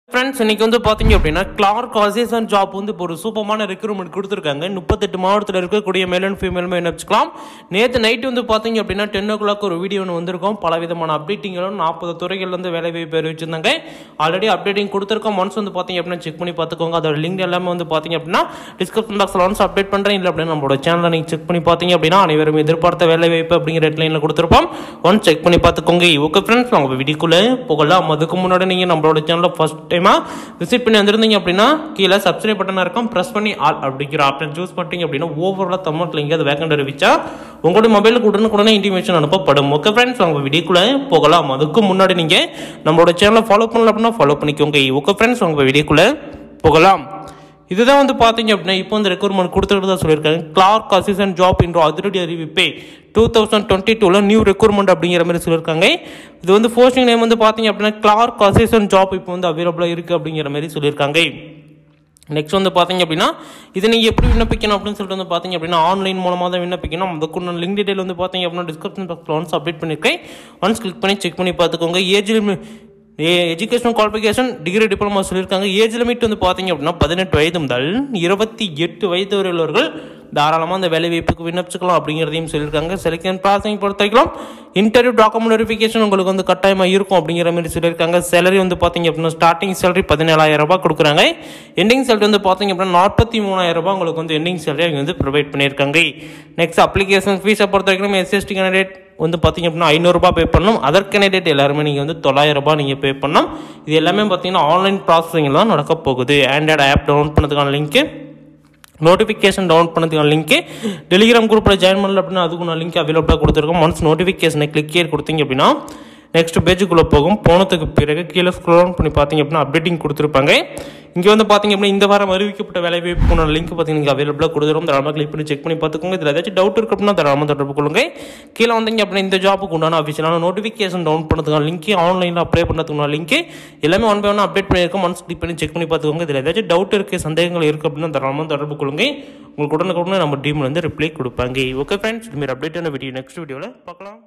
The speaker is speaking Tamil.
ஃப்ரெண்ட்ஸ் இன்னைக்கு வந்து பார்த்தீங்க அப்படின்னா கிளார்க் அசேசன் ஜாப் வந்து இப்போ ஒரு சூப்பமான ரெக்ரூட்மெண்ட் கொடுத்துருக்காங்க முப்பத்தெட்டு மாவட்டத்தில் இருக்கக்கூடிய மேல் அண்ட் ஃபீமேலுமே என்ன வச்சுக்கலாம் நேற்று நைட்டு வந்து பார்த்தீங்க அப்படின்னா டென் ஓ கிளாக் ஒரு வீடியோ ஒன்று வந்திருக்கும் பல விதமான அப்டேட்டிங்களும் நாற்பது துறைகள்லேருந்து வேலை வாய்ப்பு அறிவிச்சிருந்தாங்க ஆல்ரெடி அப்டேட்டிங் கொடுத்துருக்கோம் ஒன்ஸ் வந்து பார்த்தீங்க அப்படின்னா செக் பண்ணி பார்த்துக்கோங்க அதோட லிங்க் எல்லாமே வந்து பார்த்தீங்க அப்படின்னா டிஸ்கிரிப்ஷன் பாக்ஸில் ஒன்ஸ் அப்டேட் பண்ணுறேன் இல்லை அப்படின்னா நம்மளோட சேனலை நீங்கள் செக் பண்ணி பார்த்தீங்க அப்படின்னா அனைவரும் எதிர்பார்த்த வேலை வாய்ப்பு அப்படிங்கிற ஹெட்லைனில் கொடுத்துருப்போம் ஒன்ஸ் செக் பண்ணி பார்த்துக்கோங்க ஓகே ஃப்ரெண்ட்ஸ் நம்ம வீடியோக்குள்ளே போகலாம் அதுக்கு முன்னாடி நீங்கள் நம்மளோட சேனலை ஃபஸ்ட் டைமாக விசிட் பண்ணி வந்திருந்தீங்க அப்படின்னா கீழே சப்ஸ்கிரைப் பட்டனாக இருக்கும் ப்ரெஸ் பண்ணி ஆல் அப்படிங்கிற ஆப்ஷன் சூஸ் பண்ணிட்டீங்க அப்படின்னா ஓவராலாக தமிழ்ல எங்கேயாவது வேக்கண்ட் அறிவிச்சா உங்களோட மொபைலுக்கு உடனுக்குடனே இன்டிமேஷன் அனுப்பப்படும் ஓகே ஃப்ரெண்ட்ஸ் நம்ம வீடியோக்குள்ளே போகலாம் அதுக்கு முன்னாடி நீங்கள் நம்மளோட சேனலை ஃபாலோ பண்ணல அப்படின்னா ஃபாலோ பண்ணிக்கோங்க ஓகே ஃப்ரெண்ட்ஸ் உங்கள் வீடியோக்குள்ளே போகலாம் இதுதான் வந்து பார்த்தீங்க அப்படின்னா இப்போ வந்து ரெக்ரூட்மெண்ட் கொடுத்துருக்கிறதா சொல்லியிருக்காங்க கிளார்க் அசிஸ்டன்ட் ஜாப் என்ற அதிரடி அறிவிப்பே டூ தௌசண்ட் டுவெண்ட்டி டூவில் நியூ ரெக்ரூட்மெண்ட் அப்படிங்கிற மாதிரி சொல்லியிருக்காங்க இது வந்து போஸ்டிங் நேம் வந்து பார்த்தீங்க அப்படின்னா கிளார்க் அசிஸ்டன்ட் ஜாப் இப்போ வந்து அவைலபிளாக இருக்குது அப்படிங்கிற மாதிரி சொல்லியிருக்காங்க நெக்ஸ்ட் வந்து பார்த்தீங்க அப்படின்னா இது நீங்கள் எப்படி விண்ணப்பிக்கணும் அப்படின்னு சொல்லிட்டு வந்து பார்த்தீங்க அப்படின்னா ஆன்லைன் மூலமாக தான் விண்ணப்பிக்கணும் அதுக்கு நான் லிங்க் டீடைல் வந்து பார்த்தீங்க அப்படின்னா டிஸ்கிரிப்ஷன் பாக்ஸில் ஒன்ஸ் அப்டேட் பண்ணியிருக்கேன் ஒன்ஸ் கிளிக் பண்ணி செக் பண்ணி பார்த்துக்கோங்க age education qualification degree diploma சொல்லியிருக்காங்க ஏஜ் லிமிட் வந்து பார்த்தீங்க அப்படின்னா பதினெட்டு வயது முதல் இருபத்தி எட்டு வயது வரை உள்ளவர்கள் தாராளமாக அந்த வேலை வாய்ப்புக்கு விண்ணப்பிச்சுக்கலாம் அப்படிங்கிறதையும் சொல்லியிருக்காங்க செலக்ஷன் ப்ராசஸிங் பொறுத்த வரைக்கும் இன்டர்வியூ டாக்குமெண்ட் வெரிஃபிகேஷன் உங்களுக்கு வந்து கட்டாயமாக இருக்கும் அப்படிங்கிற மாதிரி சொல்லியிருக்காங்க சேலரி வந்து பார்த்தீங்க அப்படின்னா ஸ்டார்டிங் சேலரி பதினேழாயிரம் ரூபாய் கொடுக்குறாங்க எண்டிங் சேலரி வந்து பார்த்தீங்க அப்படின்னா நாற்பத்தி மூணாயிரம் ரூபாய் உங்களுக்கு வந்து எண்டிங் சேலரி அவங்க வந்து ப்ரொவைட் பண்ணியிருக்காங்க நெக்ஸ்ட் அப்ளிகேஷன் ஃபீஸை பொறுத்த வரைக்கும் எஸ்எஸ்டி கேண்டிடேட் வந்து பார்த்தீங்க அப்படின்னா ஐநூறுரூபா பே பண்ணணும் அதர் கேண்டிடேட் எல்லாருமே நீங்கள் வந்து தொள்ளாயிரம் ரூபாய் நீங்கள் பே பண்ணணும் இது எல்லாமே பார்த்தீங்கன்னா ஆன்லைன் ப்ராசஸிங்கில் தான் நடக்க போகுது ஆண்ட்ராய்டு ஆப் டவுன்லோட் பண்ணதுக்கான லிங்க்கு நோட்டிஃபிகேஷன் டவுன்லோட் பண்ணதுக்கான லிங்க்கு டெலிகிராம் குரூப்பில் ஜாயின் பண்ணல அப்படின்னா அதுக்கு நான் லிங்க் அவைலபிளாக கொடுத்துருக்கோம் ஒன்ஸ் நோட்டிஃபிகேஷனை கிளிக் கேர் கொடுத்தீங்க அப்படின்னா நெக்ஸ்ட் பேஜுக்குள்ளே போகும் போனதுக்கு பிறகு கீழே ஸ்க்ரோல் பண்ணி பார்த்தீங்க அப்படின்னா அப்டேட்டிங் கொடுத்துருப்பாங்க இங்கே வந்து பார்த்தீங்க அப்படின்னா இந்த வாரம் அறிவிக்கப்பட்ட வேலை வாய்ப்புக்கான லிங்க் பார்த்தீங்கன்னா அவைலபிளாக கொடுத்துரும் தாராளமாக கிளிக் பண்ணி செக் பண்ணி பார்த்துக்கோங்க இதில் ஏதாச்சும் டவுட் இருக்கு அப்படின்னா தாராளமாக தொடர்பு கொள்ளுங்க கீழே வந்தீங்க அப்படின்னா இந்த ஜாப்புக்கு உண்டான அஃபிஷியலான நோட்டிஃபிகேஷன் டவுன் பண்ணதுக்கான லிங்க் ஆன்லைனில் அப்ளை பண்ணதுக்கான லிங்க் எல்லாமே ஒன் பை ஒன் அப்டேட் பண்ணியிருக்கோம் ஒன்ஸ் கிளிக் பண்ணி செக் பண்ணி பார்த்துக்கோங்க இதில் ஏதாச்சும் டவுட் இருக்குது சந்தேகங்கள் இருக்குது அப்படின்னா தாராளமாக தொடர்பு கொள்ளுங்க உங்களுக்கு உடனுக்குடனே நம்ம டீம் வந்து ரிப்ளை கொடுப்பாங்க ஓகே ஃப்ரெண்ட்ஸ் இதுமாரி அப்டேட்டான வீடியோ நெக்ஸ்ட் வீடியோவில் பார்க்கலாம்